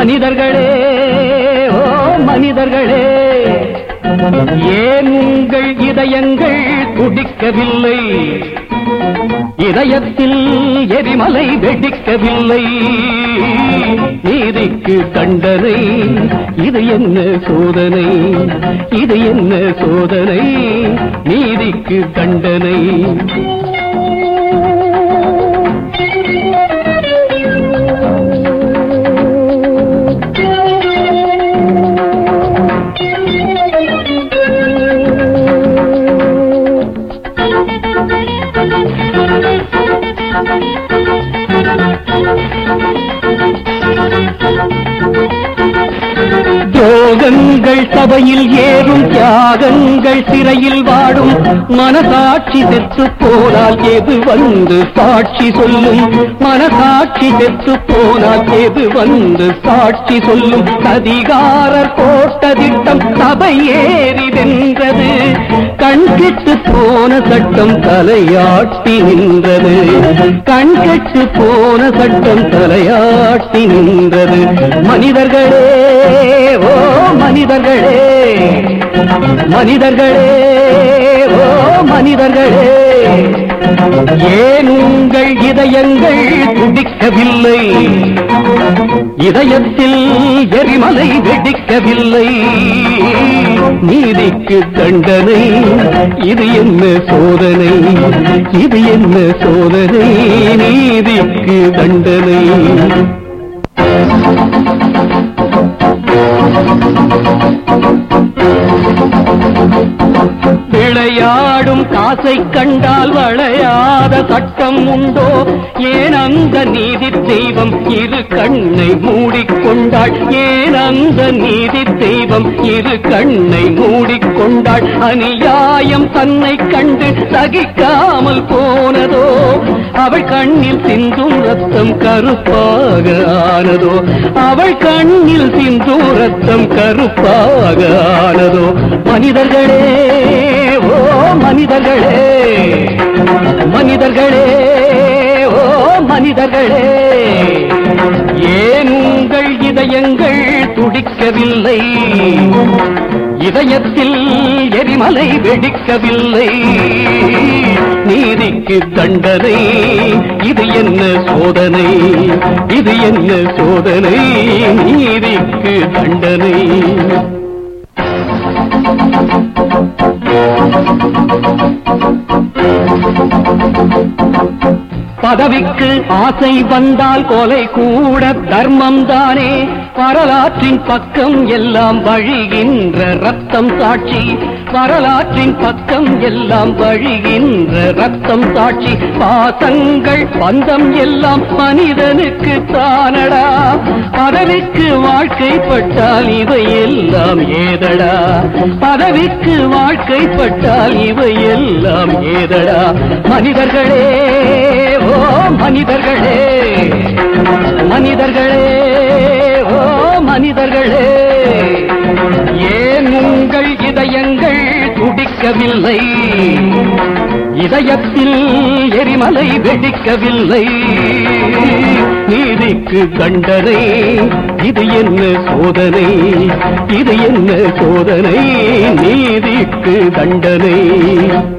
மனிதர்களே ஓ மனிதர்களே ஏன் உங்கள் இதயங்கள் துடிக்கவில்லை இதயத்தில் எரிமலை வெடிக்கவில்லை நீதிக்கு தண்டனை இது என்ன சோதனை இது என்ன சோதனை நீதிக்கு தண்டனை யோகங்கள் சபையில் ஏறும் தியாகங்கள் சிறையில் வாடும் மனசாட்சி செத்து போனால் எது வந்து சாட்சி சொல்லும் மனசாட்சி செத்து போனால் எது வந்து சாட்சி சொல்லும் அதிகாரர் போட்ட திட்டம் சபை ஏறி வென்றது கண்கெட்டு போன சட்டம் தலையாட்டி நின்றது கண்கெட்டு போன சட்டம் தலையாட்டி நின்றது மனிதர்களே ஓ மனிதர்களே மனிதர்களே ஓ மனிதர்களே ஏன் உங்கள் இதயங்கள் துடிக்கவில்லை இதயத்தில் எரிமலை வெடிக்கவில்லை நீதிக்கு தண்டனை இது என்ன சோதனை இது என்ன சோதனை நீதிக்கு தண்டனை விளையாடும் காசை கண்டால் வளையாத சட்டம் உண்டோ ஏன் அந்த நீதி தெய்வம் இரு கண்ணை மூடிக்கொண்டாள் ஏன் அந்த நீதி தெய்வம் இரு கண்ணை மூடிக்கொண்டாள் அநியாயம் தன்னை கண்டு சகிக்காமல் போனதோ அவள் கண்ணில் சிந்தும் ரத்தம் கருப்பாக ஆனதோ அவள் கண்ணில் சிந்தும் ரத்தம் கருப்பாக ஆனதோ மனிதர்களே ஓ மனிதர்களே மனிதர்களே ஓ மனிதர்களே ஏன் உங்கள் இதயங்கள் துடிக்கவில்லை இதயத்தில் எரிமலை வெடிக்கவில்லை நீதிக்கு தண்டனை இது என்ன சோதனை இது என்ன சோதனை நீதிக்கு தண்டனை பதவிக்கு ஆசை வந்தால் கொலை கூட தர்மம் தானே வரலாற்றின் பக்கம் எல்லாம் வழிகின்ற ரத்தம் சாட்சி வரலாற்றின் பக்கம் எல்லாம் வழிகின்ற ரத்தம் சாட்சி பாசங்கள் பந்தம் எல்லாம் மனிதனுக்கு தானடா பதவிக்கு வாழ்க்கைப்பட்டால் இவை எல்லாம் ஏதடா பதவிக்கு வாழ்க்கைப்பட்டால் இவை எல்லாம் ஏதடா மனிதர்களே ஓ மனிதர்களே மனிதர்களே ஓ மனிதர்களே ஏன் உங்கள் இதயங்கள் துடிக்கவில்லை இதயத்தில் எரிமலை வெடிக்கவில்லை நீதிக்கு தண்டனை இது என்ன சோதனை இது என்ன சோதனை நீதிக்கு தண்டனை